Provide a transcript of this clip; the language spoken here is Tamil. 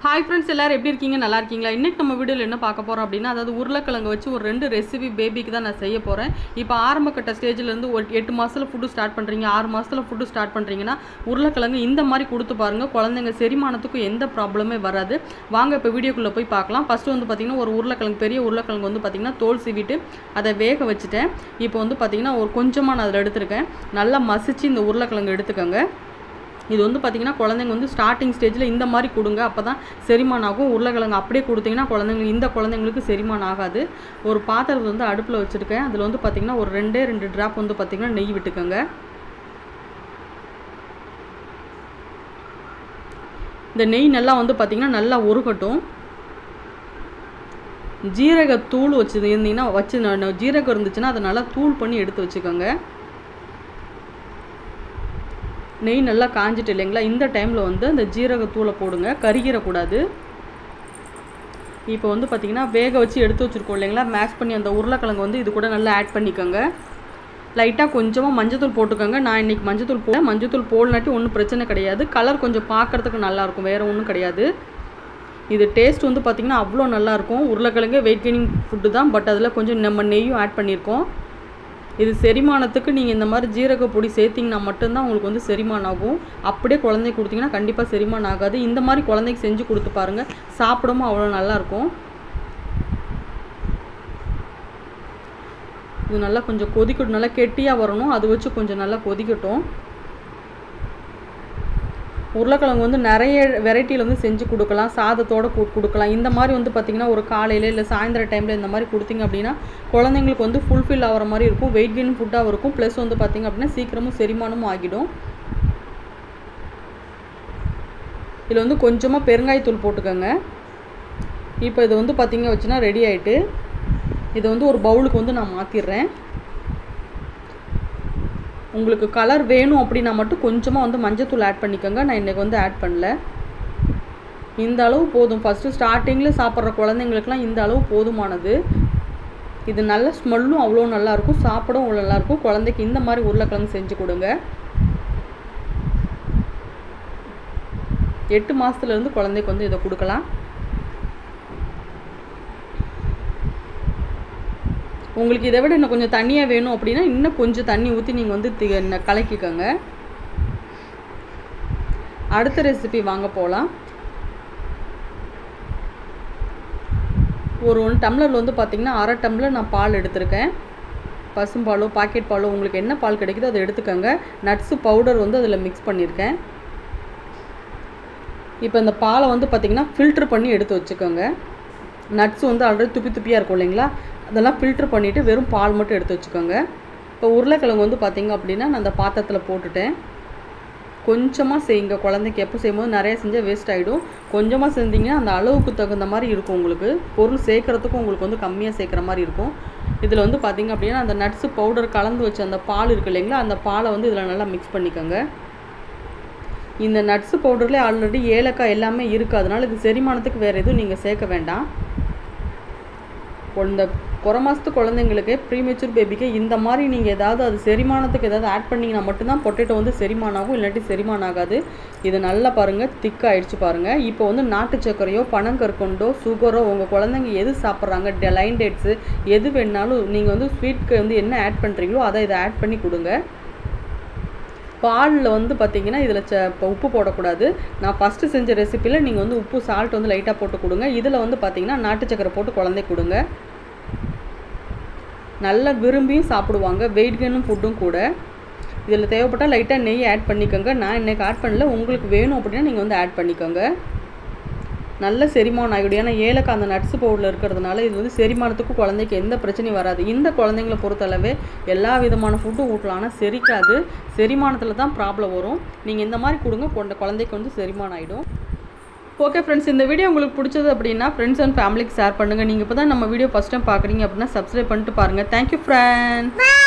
ஹாய் ஃப்ரெண்ட்ஸ் எல்லாரும் எப்படி இருக்கீங்க நல்லா இருக்கீங்களா இன்றைக்கி நம்ம வீடியோவில் என்ன பார்க்க போகிறோம் அப்படின்னா அதாவது உருளைக்கிழங்கு வச்சு ஒரு ரெண்டு ரெசிபி பேபிக்கு தான் நான் செய்ய போகிறேன் இப்போ ஆரம்ப கட்ட ஸ்டேஜ்லேருந்து ஒரு எட்டு மாதத்தில் ஃபுட்டு ஸ்டார்ட் பண்ணுறீங்க ஆறு மாதத்தில் ஃபுட்டு ஸ்டார்ட் பண்ணுறீங்கன்னா உருளைக்கிழங்கு இந்த மாதிரி கொடுத்து பாருங்கள் குழந்தைங்க செரிமானத்துக்கும் எந்த ப்ராப்ளமே வராது வாங்க இப்போ வீடியோக்குள்ளே போய் பார்க்கலாம் ஃபஸ்ட்டு வந்து பார்த்திங்கன்னா ஒரு உருளைக்கிழங்கு பெரிய உருளைக்கிழங்கு வந்து பார்த்திங்கன்னா தோல் சீவிட்டு அதை வேக வச்சுட்டேன் இப்போ வந்து பார்த்திங்கன்னா ஒரு கொஞ்சமாக நான் அதில் எடுத்திருக்கேன் நல்லா மசிச்சு இந்த உருளைக்கிழங்கு எடுத்துக்கோங்க இது வந்து பார்த்திங்கன்னா குழந்தைங்க வந்து ஸ்டார்டிங் ஸ்டேஜில் இந்த மாதிரி கொடுங்க அப்போ தான் செரிமானம் ஆகும் உருளைக்கிழங்கு அப்படியே கொடுத்தீங்கன்னா குழந்தைங்களுக்கு இந்த குழந்தைங்களுக்கு செரிமானம் ஆகாது ஒரு பாத்திரத்தை வந்து அடுப்பில் வச்சுருக்கேன் அதில் வந்து பார்த்திங்கன்னா ஒரு ரெண்டே ரெண்டு ட்ராப் வந்து பார்த்திங்கன்னா நெய் விட்டுக்கோங்க இந்த நெய் நல்லா வந்து பார்த்திங்கன்னா நல்லா உருகட்டும் ஜீரகத்தூள் வச்சு இருந்தீங்கன்னா வச்சு ந- ஜீரகம் இருந்துச்சுன்னா அதை நல்லா தூள் பண்ணி எடுத்து வச்சுக்கோங்க நெய் நல்லா காஞ்சிட்டு இல்லைங்களா இந்த டைமில் வந்து அந்த ஜீரகத்தூளை போடுங்க கருகிடக்கூடாது இப்போ வந்து பார்த்திங்கன்னா வேக வச்சு எடுத்து வச்சுருக்கோம் இல்லைங்களா மேஷ் பண்ணி அந்த உருளைக்கிழங்கு வந்து இது கூட நல்லா ஆட் பண்ணிக்கோங்க லைட்டாக கொஞ்சமாக மஞ்சத்தூள் போட்டுக்கோங்க நான் இன்றைக்கி மஞ்சத்தூள் போ மஞ்சத்தூள் போடலாட்டி ஒன்றும் பிரச்சனை கிடையாது கலர் கொஞ்சம் பார்க்குறதுக்கு நல்லாயிருக்கும் வேறு ஒன்றும் கிடையாது இது டேஸ்ட் வந்து பார்த்திங்கன்னா அவ்வளோ நல்லாயிருக்கும் உருளைக்கிழங்கு வெயிட் கெய்னிங் ஃபுட்டு தான் பட் அதில் கொஞ்சம் நம்ம நெய்யும் ஆட் பண்ணியிருக்கோம் இது செரிமானத்துக்கு நீங்கள் இந்த மாதிரி ஜீரக பொடி சேர்த்திங்கன்னா மட்டும்தான் உங்களுக்கு வந்து செரிமானம் ஆகும் அப்படியே குழந்தைக்கு கொடுத்தீங்கன்னா கண்டிப்பாக செரிமானம் ஆகாது இந்த மாதிரி குழந்தைக்கு செஞ்சு கொடுத்து பாருங்கள் சாப்பிடவும் அவ்வளோ நல்லாயிருக்கும் இது நல்லா கொஞ்சம் கொதிக்கட்டும் நல்லா கெட்டியாக வரணும் அது வச்சு கொஞ்சம் நல்லா கொதிக்கட்டும் உருளைக்கிழங்கு வந்து நிறைய வெரைட்டியில் வந்து செஞ்சு கொடுக்கலாம் சாதத்தோட கு- கொடுக்கலாம் இந்த மாதிரி வந்து பார்த்திங்கன்னா ஒரு காலையில் இல்லை சாயந்தர டைமில் இந்த மாதிரி கொடுத்தீங்க அப்படின்னா குழந்தைங்களுக்கு வந்து ஃபுல்ஃபில் ஆகிற மாதிரி இருக்கும் வெயிட் கெயின் ஃபுட்டாகவும் இருக்கும் ப்ளஸ் வந்து பார்த்திங்க அப்படின்னா சீக்கிரமும் செரிமானமும் ஆகிடும் இதில் வந்து கொஞ்சமாக பெருங்காயத்தூள் போட்டுக்கோங்க இப்போ இது வந்து பார்த்திங்க வச்சுன்னா ரெடி ஆயிட்டு இதை வந்து ஒரு பவுலுக்கு வந்து நான் மாற்றிடுறேன் உங்களுக்கு கலர் வேணும் அப்படின்னா மட்டும் கொஞ்சமாக வந்து மஞ்சத்தூள் ஆட் பண்ணிக்கோங்க நான் இன்றைக்கி வந்து ஆட் பண்ணல இந்த அளவு போதும் ஃபஸ்ட்டு ஸ்டார்டிங்கில் சாப்பிட்ற குழந்தைங்களுக்குலாம் இந்த அளவு போதுமானது இது நல்ல ஸ்மெல்லும் அவ்வளோ நல்லாயிருக்கும் சாப்பிடவும் அவ்வளோ நல்லாயிருக்கும் குழந்தைக்கு இந்த மாதிரி உருளைக்கிழங்கு செஞ்சு கொடுங்க எட்டு மாதத்துலேருந்து குழந்தைக்கு வந்து இதை கொடுக்கலாம் உங்களுக்கு இதை விட இன்னும் கொஞ்சம் தண்ணியாக வேணும் அப்படின்னா இன்னும் கொஞ்சம் தண்ணி ஊற்றி நீங்கள் வந்து தி- ந- கலக்கிக்கோங்க அடுத்த ரெசிபி வாங்க போகலாம் ஒரு ஒன் டம்ளரில் வந்து பார்த்திங்கன்னா அரை டம்ளர் நான் பால் எடுத்திருக்கேன் பசும்பாலோ பாக்கெட் பாலோ உங்களுக்கு என்ன பால் கிடைக்குதோ அதை எடுத்துக்கோங்க நட்ஸு பவுடர் வந்து அதில் மிக்ஸ் பண்ணியிருக்கேன் இப்போ இந்த பாலை வந்து பார்த்திங்கன்னா ஃபில்ட்ரு பண்ணி எடுத்து வச்சுக்கோங்க நட்ஸ் வந்து ஆல்ரெடி துப்பி துப்பியாக இருக்கும் இல்லைங்களா அதெல்லாம் ஃபில்ட்ரு பண்ணிவிட்டு வெறும் பால் மட்டும் எடுத்து வச்சுக்கோங்க இப்போ உருளைக்கிழங்கு வந்து பார்த்திங்க அப்படின்னா நான் அந்த பாத்திரத்தில் போட்டுட்டேன் கொஞ்சமாக செய்யுங்க குழந்தைக்கு எப்போ செய்யும்போது நிறைய செஞ்சால் வேஸ்ட் ஆகிடும் கொஞ்சமாக செஞ்சீங்கன்னா அந்த அளவுக்கு தகுந்த மாதிரி இருக்கும் உங்களுக்கு பொருள் சேர்க்குறதுக்கும் உங்களுக்கு வந்து கம்மியாக சேர்க்குற மாதிரி இருக்கும் இதில் வந்து பார்த்திங்க அப்படின்னா அந்த நட்ஸு பவுடர் கலந்து வச்ச அந்த பால் இருக்கு இல்லைங்களா அந்த பாலை வந்து இதில் நல்லா மிக்ஸ் பண்ணிக்கோங்க இந்த நட்ஸு பவுடர்லேயே ஆல்ரெடி ஏலக்காய் எல்லாமே இருக்குது அதனால இது செரிமானத்துக்கு வேறு எதுவும் நீங்கள் சேர்க்க வேண்டாம் இந்த குறை மாதத்து குழந்தைங்களுக்கு ப்ரீமெச்சூர் பேபிக்கு இந்த மாதிரி நீங்கள் ஏதாவது அது செரிமானத்துக்கு ஏதாவது ஆட் பண்ணிங்கன்னா மட்டும்தான் பொட்டேட்டோ வந்து செரிமானம் ஆகும் இல்லாட்டி செரிமானம் ஆகாது இது நல்லா பாருங்கள் திக்காயிடுச்சு பாருங்கள் இப்போ வந்து நாட்டு சர்க்கரையோ பனங்கற்கொண்டோ சுகரோ உங்கள் குழந்தைங்க எது சாப்பிட்றாங்க லைன் டேட்ஸு எது வேணாலும் நீங்கள் வந்து ஸ்வீட்க்கு வந்து என்ன ஆட் பண்ணுறீங்களோ அதை இதை ஆட் பண்ணி கொடுங்க பாலில் வந்து பார்த்தீங்கன்னா இதில் ச இப்போ உப்பு போடக்கூடாது நான் ஃபஸ்ட்டு செஞ்ச ரெசிப்பியில் நீங்கள் வந்து உப்பு சால்ட் வந்து லைட்டாக போட்டு கொடுங்க இதில் வந்து பார்த்தீங்கன்னா நாட்டு சக்கரை போட்டு குழந்தைக்கு கொடுங்க நல்லா விரும்பியும் சாப்பிடுவாங்க வெயிட் கெயினும் ஃபுட்டும் கூட இதில் தேவைப்பட்டால் லைட்டாக நெய் ஆட் பண்ணிக்கோங்க நான் இன்னைக்கு ஆட் பண்ணல உங்களுக்கு வேணும் அப்படின்னா நீங்கள் வந்து ஆட் பண்ணிக்கோங்க நல்ல செரிமானம் ஆகிடும் ஏன்னா ஏலக்காய் அந்த நட்ஸ் பவுடரில் இருக்கிறதுனால இது வந்து செரிமானத்துக்கு குழந்தைக்கு எந்த பிரச்சனையும் வராது இந்த குழந்தைங்களை பொறுத்தளவே எல்லா விதமான ஃபுட்டும் ஊட்டலாம் ஆனால் செரிக்காது செரிமானத்தில் தான் ப்ராப்ளம் வரும் நீங்கள் இந்த மாதிரி கொடுங்க கொண்ட குழந்தைக்கு வந்து செரிமானம் ஆகிடும் ஓகே ஃப்ரெண்ட்ஸ் இந்த வீடியோ உங்களுக்கு பிடிச்சது அப்படின்னா ஃப்ரெண்ட்ஸ் அண்ட் ஃபேமிலிக்கு ஷேர் பண்ணுங்கள் நீங்கள் இப்போ தான் நம்ம வீடியோ ஃபஸ்ட் டைம் பார்க்குறீங்க அப்படின்னா சப்ஸ்கிரைப் பண்ணிட்டு பாருங்கள் தேங்க்யூ ஃப்ரெண்ட்ஸ்